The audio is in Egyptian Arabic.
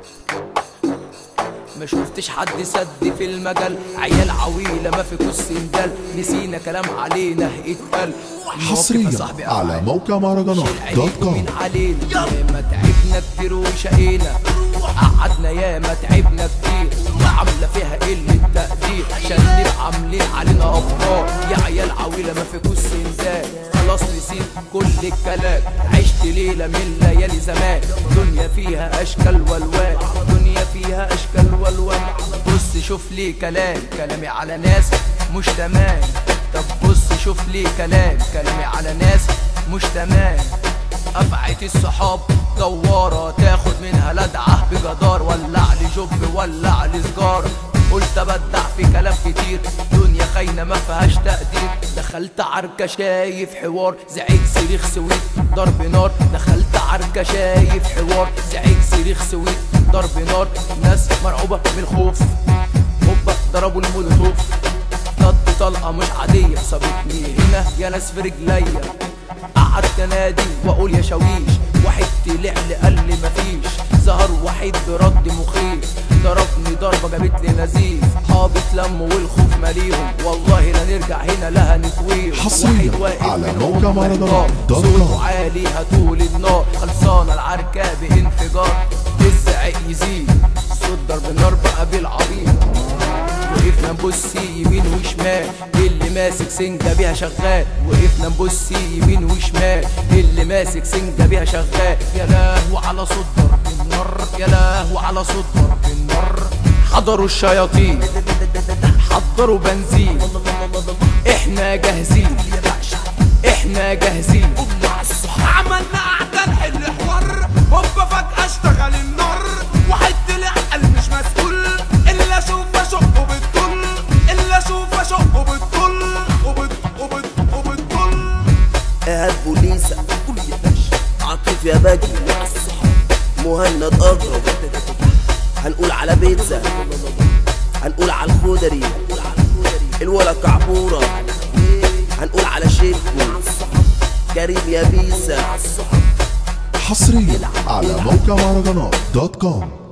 ما شفتش حد سد في المجال عيال عويلة ما في كس سندال نسينا كلام علينا اتقال المواقف يا حصريا صاحبي على أفعال. موقع مهرجانات شيل دوت عينيكم من كوم علينا ياما تعبنا كتير وشقينا قعدنا ياما تعبنا كتير وعاملة فيها قلة تقدير عشان نبقى عاملين علينا أبطال يا عيال عويلة ما في كوس سندال خلاص نسيت كل الكلام عشت ليلة من ليالي زمان دنيا فيها أشكال والوان دنيا فيها أشكال والوان بص شوف لي كلام كلامي على ناس مش تمام طب بص شوف لي كلام كلامي على ناس مش تمام أفعت الصحاب دوارة تاخد منها لدعة بجدار ولع لي جب ولع لي سجارة قلت ابدع في كلام كتير دنيا خاينة ما فيهاش تقدير دخلت عركة شايف حوار زعيق صريخ سويت ضرب نار دخلت عركة شايف حوار زعيق صريخ سويت ضرب نار ناس مرعوبة من الخوف هوبا ضربوا المولوتوف نط طلقة مش عادية صابتني هنا يا ناس في رجليا قعدت انادي واقول يا شاويش واحد طلع لي قال لي مفيش ظهر واحد برد مخيف ضربني ضربة جابت لي نزيف حابط لم والخوف ماليهم والله لا نرجع هنا لا هنتويهم حصرياً واحد واقف على من موقع قدام مهرجانات النار، دوت صوته كوم. عالي هتول النار خلصانة العركة بانفجار الزعيق يزيد صوت ضرب نار بقى بالعبيط وقفنا نبص يمين وشمال اللي ماسك سنجة بيها شغال وقفنا نبص يمين وشمال اللي ماسك سنجة بيها شغال يا لهو على صوت ضرب النار يا لهو على صوت ضرب النار حضروا الشياطين حضروا بنزين احنا جاهزين احنا جاهزين عملنا قعدة نحل حوار هوبا فجأة اشتغل النار واحد طلع قال مش مسؤول الا اشوف اشقه بالطول الا اشوف اشقه بالطول وبت وبت وبالطول ايهاب بوليسة قول يا باشا عاطف يا باجي مهند اقرب هنقول على بيتزا هنقول على الخضري الولا كعبورة هنقول على شيركو كريم يا بيسا حصريا على موقع مهرجانات دوت كوم